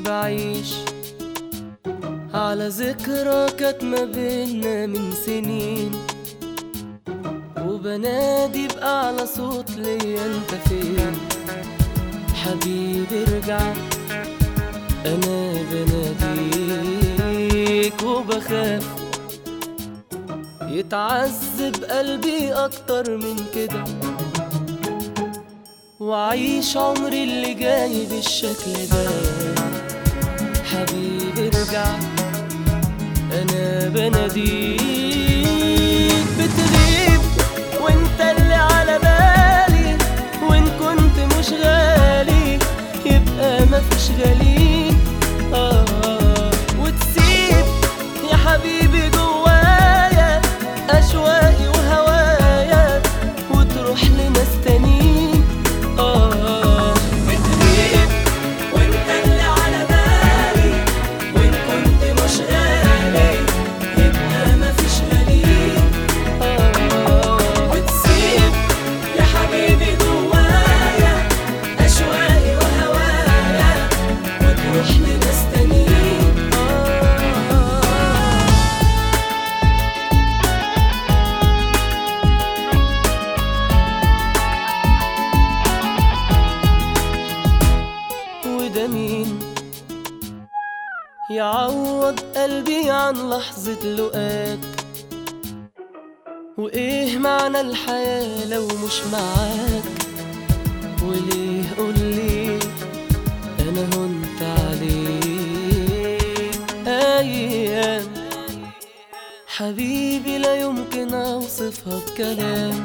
بعيش على ذكرى كانت ما بينا من سنين وبنادي بأعلى صوت ليا انت فين حبيبي ارجع انا بناديك وبخاف يتعذب قلبي اكتر من كده وعيش عمري اللي جاي بالشكل ده حبيبي ارجع انا بناديك بتغيب وانت اللي على بالي وان كنت مش غالي يبقى مفيش غالي آه وتسيب يا حبيبي جوايا اشواقي وهوايا وتروح لناس تانيين آه بتغيب وانت اللي على بالي وان كنت مش غالي يبقى مفيش غالي آه وتسيب يا حبيبي جوايا اشواقي وهوايا وتروح لناس تانيين آه وده مين يعوض قلبي عن لحظة لقاك وإيه معنى الحياة لو مش معاك وليه قولي أنا هنت عليك أيام حبيبي لا يمكن أوصفها بكلام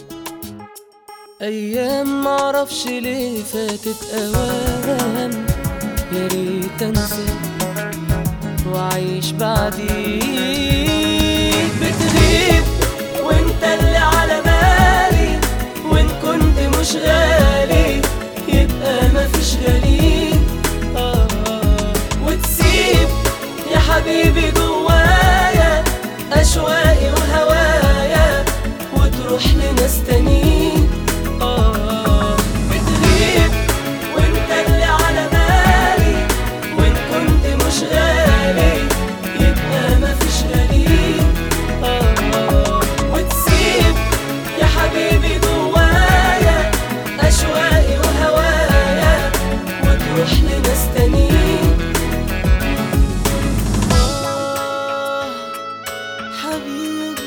أيام معرفش ليه فاتت أوام يا ريت أنسى وأعيش بعديك بتغيب وأنت اللي على بالي وإن كنت مش غالي يبقى مفيش غالي آه وتسيب يا حبيبي جوايا أشواقي وهوايا وتروح لناس تانيين آه بتغيب وانت اللي على بالي وان كنت مش غالي يبقى مفيش غالي آه وتسيب يا حبيبي جوايا أشواقي وهوايا وتروح لناس تانيين آه حبيبي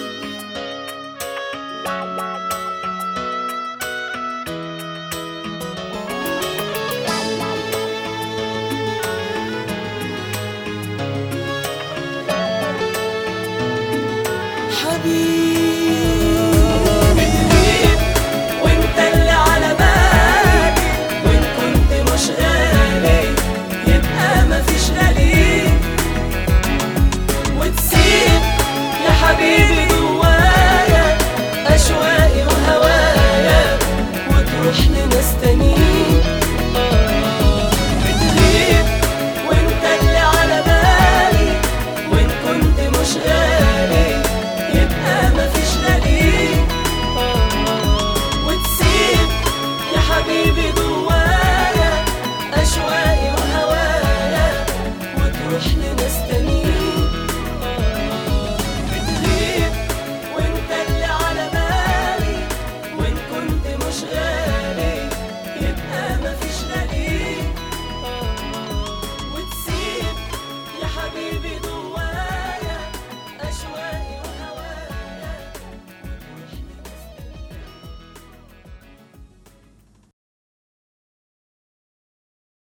حبيبي وانت اللي على بالي وان كنت مش غالي يبقى مفيش غالي وتسيب يا حبيبي جوايا اشواقي وهوايا وتروح لناس تانيين آه بتغيب وانت اللي على بالي وان كنت مش غالي